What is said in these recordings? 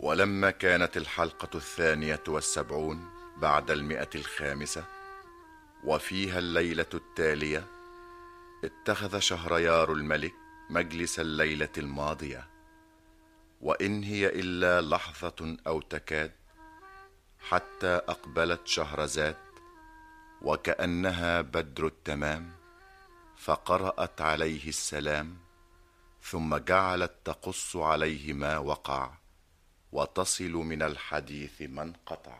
ولما كانت الحلقة الثانية والسبعون بعد المئة الخامسة وفيها الليلة التالية اتخذ شهريار الملك مجلس الليلة الماضية وإن هي إلا لحظة أو تكاد حتى أقبلت شهرزاد وكأنها بدر التمام فقرأت عليه السلام ثم جعلت تقص عليه ما وقع وتصل من الحديث ما انقطع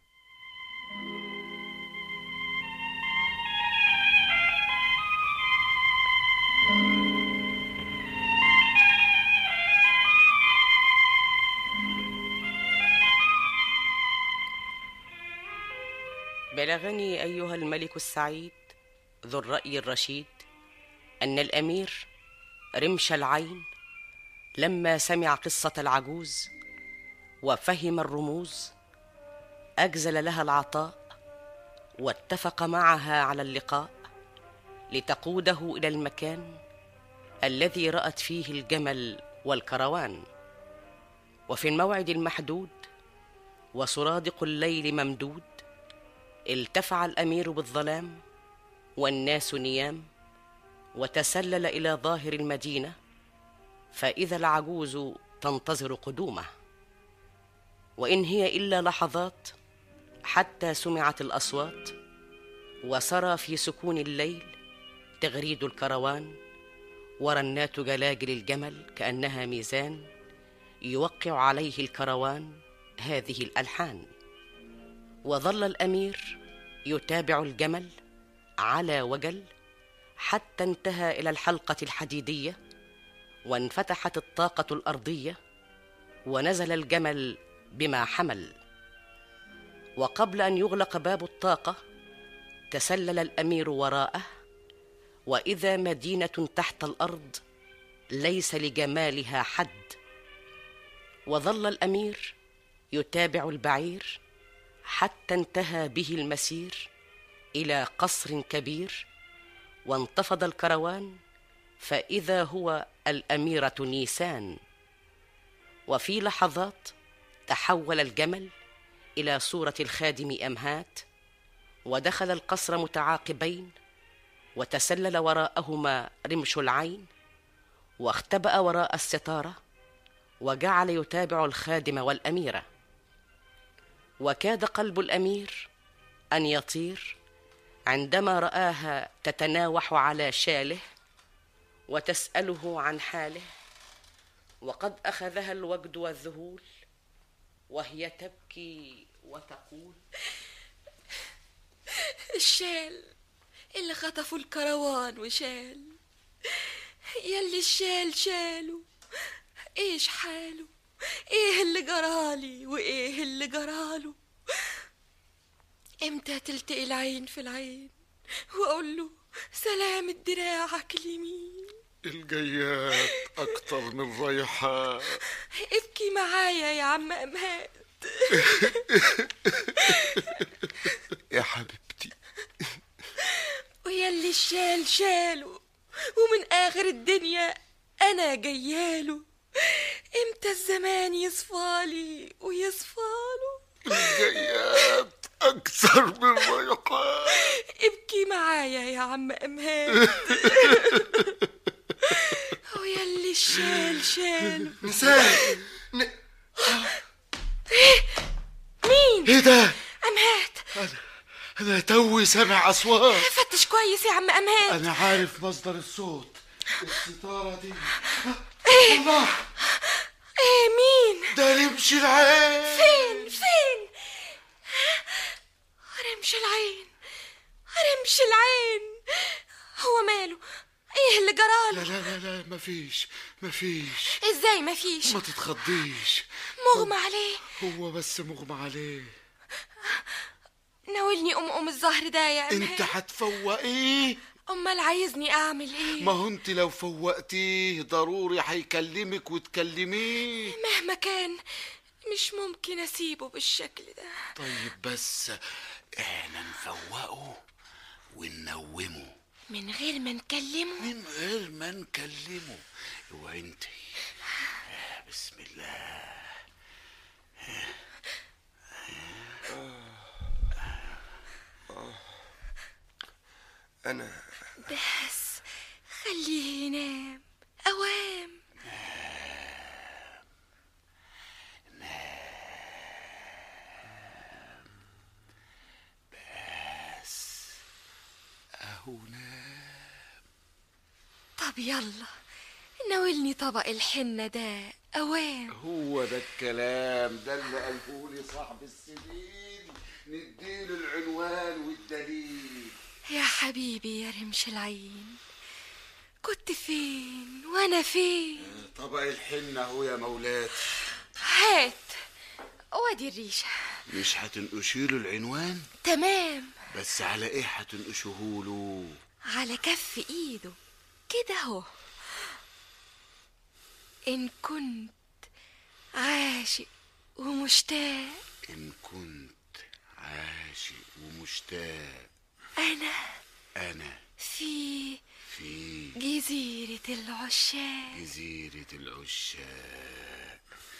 بلغني ايها الملك السعيد ذو الراي الرشيد ان الامير رمش العين لما سمع قصه العجوز وفهم الرموز اجزل لها العطاء واتفق معها على اللقاء لتقوده الى المكان الذي رات فيه الجمل والكروان وفي الموعد المحدود وسرادق الليل ممدود التفع الامير بالظلام والناس نيام وتسلل الى ظاهر المدينه فاذا العجوز تنتظر قدومه وان هي الا لحظات حتى سمعت الاصوات وسرى في سكون الليل تغريد الكروان ورنات جلاجل الجمل كانها ميزان يوقع عليه الكروان هذه الالحان وظل الامير يتابع الجمل على وجل حتى انتهى الى الحلقه الحديديه وانفتحت الطاقه الارضيه ونزل الجمل بما حمل وقبل ان يغلق باب الطاقه تسلل الامير وراءه واذا مدينه تحت الارض ليس لجمالها حد وظل الامير يتابع البعير حتى انتهى به المسير الى قصر كبير وانتفض الكروان فاذا هو الاميره نيسان وفي لحظات تحول الجمل الى صوره الخادم امهات ودخل القصر متعاقبين وتسلل وراءهما رمش العين واختبا وراء الستاره وجعل يتابع الخادم والاميره وكاد قلب الامير ان يطير عندما راها تتناوح على شاله وتساله عن حاله وقد اخذها الوجد والذهول وهي تبكي وتقول الشال اللي خطفوا الكروان وشال يلي الشال شاله ايش حاله ايه اللي جرالي وايه اللي جراله امتى تلتقي العين في العين واقول له سلام دراعك اليمين الجيات أكتر من رايحة ابكي معايا يا عم امهات يا حبيبتي ويلي الشال شاله ومن اخر الدنيا انا جياله امتى الزمان يصفالي ويصفاله الجيات أكثر من رايحة ابكي معايا يا عم امهات ويلي الشال شاله نسان ن... مين ايه ده؟ امهات أنا أنا توي سامع أصوات فتش كويس يا عم امهات أنا عارف مصدر الصوت الستارة دي ايه الله ايه مين ده رمش العين فين فين رمش العين رمش العين هو ماله ايه اللي لا جراله لا لا لا مفيش مفيش ازاي مفيش ما تتخضيش مغمى عليه هو بس مغمى عليه ناولني ام ام الزهر ده يا انت امهات هتفوقيه امال عايزني اعمل ايه ما هو انت لو فوقتيه ضروري هيكلمك وتكلميه مهما كان مش ممكن اسيبه بالشكل ده طيب بس احنا نفوقه وننومه من غير ما نكلمه من غير ما نكلمه وانت بسم الله انا بس خليه ينام أوام اهو طب يلا ناولني طبق الحنة ده أوام هو ده الكلام ده اللي قاله لي صاحب السنين نديله العنوان والدليل يا حبيبي يا رمش العين كنت فين وأنا فين طبق الحنة اهو يا مولاتي هات وادي الريشة مش هتنقشيله العنوان تمام بس على ايه هتنقشهوله على كف ايده كده اهو ان كنت عاشق ومشتاق ان كنت عاشق ومشتاق انا انا في في جزيرة العشاق جزيرة العشاق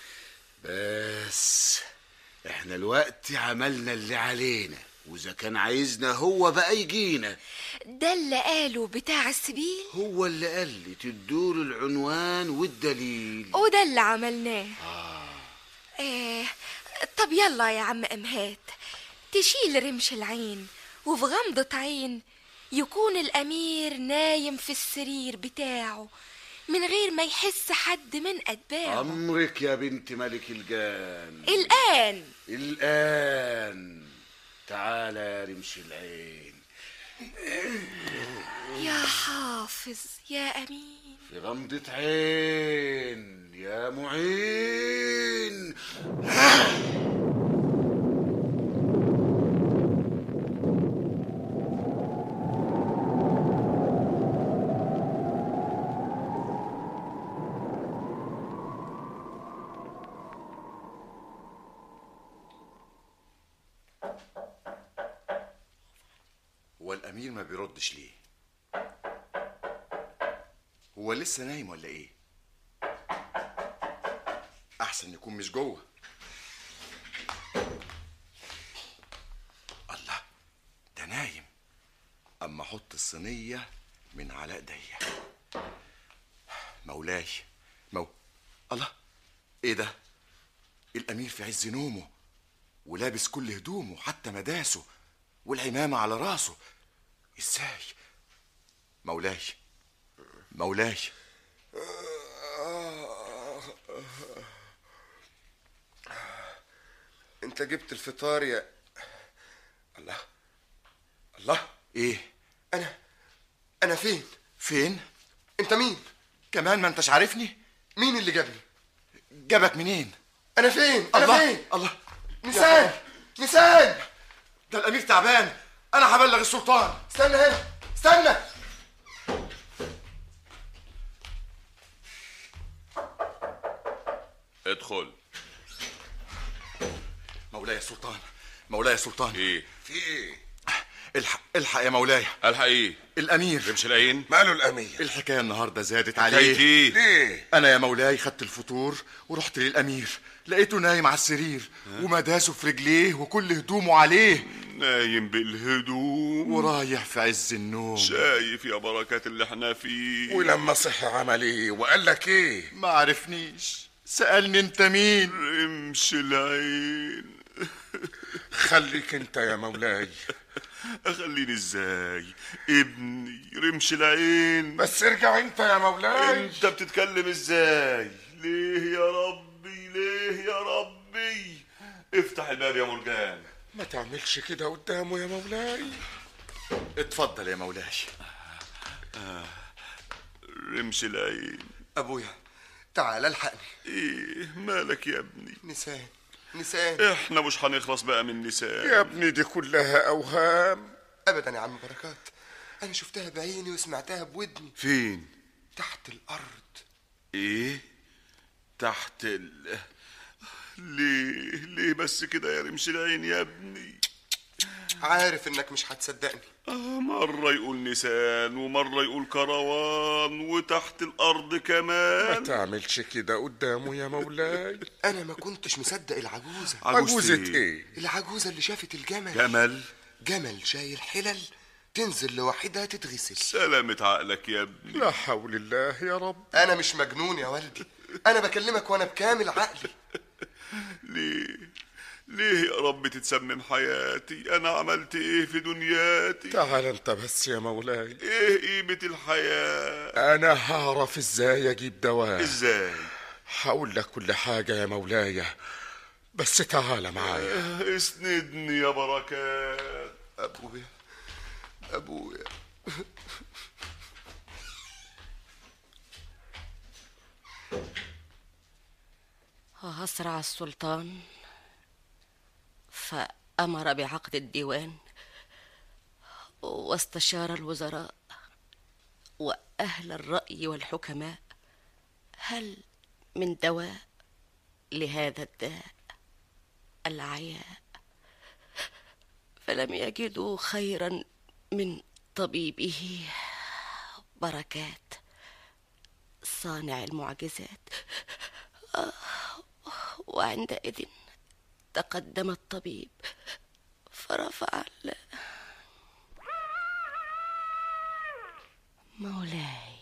بس احنا الوقت عملنا اللي علينا واذا كان عايزنا هو بقى يجينا ده اللي قاله بتاع السبيل هو اللي قال لي تدوله العنوان والدليل وده اللي عملناه آه. طب يلا يا عم امهات تشيل رمش العين وفي غمضة عين يكون الامير نايم في السرير بتاعه من غير ما يحس حد من اتباعه امرك يا بنت ملك الجان الان الان تعالى يا رمش العين يا حافظ يا امين في غمضة عين يا معين هو الامير ما بيردش ليه هو لسه نايم ولا ايه احسن يكون مش جوه الله ده نايم اما احط الصينيه من على ايديا مولاي مو الله ايه ده الامير في عز نومه ولابس كل هدومه حتى مداسه والعمامة على راسه ازاي مولاي مولاي انت جبت الفطار يا الله الله ايه انا انا فين فين انت مين كمان ما انتش عارفني مين اللي جابني جابك منين انا فين انا الله فين الله نسان نسان ده الامير تعبان انا هبلغ السلطان استنى هنا استنى ادخل مولاي السلطان مولاي السلطان ايه في ايه الحق الحق يا مولاي الحق ايه الامير رمش العين ماله الامير الحكايه النهارده زادت حكاية عليه ايه ليه انا يا مولاي خدت الفطور ورحت للامير لقيته نايم على السرير ومداسه في رجليه وكل هدومه عليه نايم بالهدوم ورايح في عز النوم شايف يا بركات اللي احنا فيه ولما صحي عمل ايه وقال لك ايه ما عرفنيش سألني انت مين رمش العين خليك انت يا مولاي اخليني ازاي ابني رمش العين بس ارجع انت يا مولاي انت بتتكلم ازاي ليه يا ربي ليه يا ربي افتح الباب يا مرجان ما تعملش كده قدامه يا مولاي اتفضل يا مولاي رمش العين ابويا تعال الحقني ايه مالك يا ابني نسان نسان احنا مش هنخلص بقى من نساء يا ابني دي كلها اوهام ابدا يا عم بركات انا شفتها بعيني وسمعتها بودني فين تحت الارض ايه تحت ال ليه ليه بس كده يا رمش العين يا ابني عارف انك مش هتصدقني آه مرة يقول نسان ومرة يقول كروان وتحت الأرض ما كمان تعملش كده قدامه يا مولاي انا ما كنتش مصدق العجوزه عجوزة عجوزة إيه؟ ايه العجوزه اللي شافت الجمل جمل جمل شايل حلل تنزل لوحدها تتغسل سلامة عقلك يا ابني لا حول الله يا رب انا مش مجنون يا والدي انا بكلمك وانا بكامل عقلي ليه ليه يا رب تتسمم حياتي انا عملت ايه في دنياتي تعال انت بس يا مولاي ايه قيمة الحياة انا هعرف ازاي اجيب دواء ازاي هقول لك كل حاجة يا مولاي بس تعال معايا اسندني يا بركات ابويا ابويا أسرع السلطان فأمر بعقد الديوان واستشار الوزراء وأهل الرأي والحكماء هل من دواء لهذا الداء العياء فلم يجدوا خيرا من طبيبه بركات صانع المعجزات وعندئذ تقدم الطبيب فرفع ال- مولاي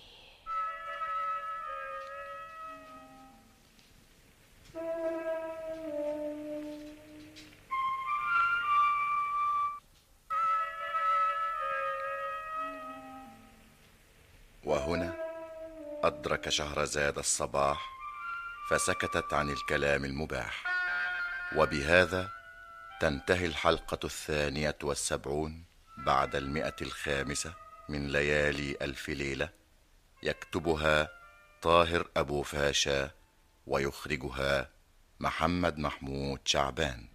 وهنا أدرك شهرزاد الصباح فسكتت عن الكلام المباح وبهذا تنتهي الحلقة الثانية والسبعون بعد المئة الخامسة من ليالي ألف ليلة يكتبها طاهر أبو فاشا ويخرجها محمد محمود شعبان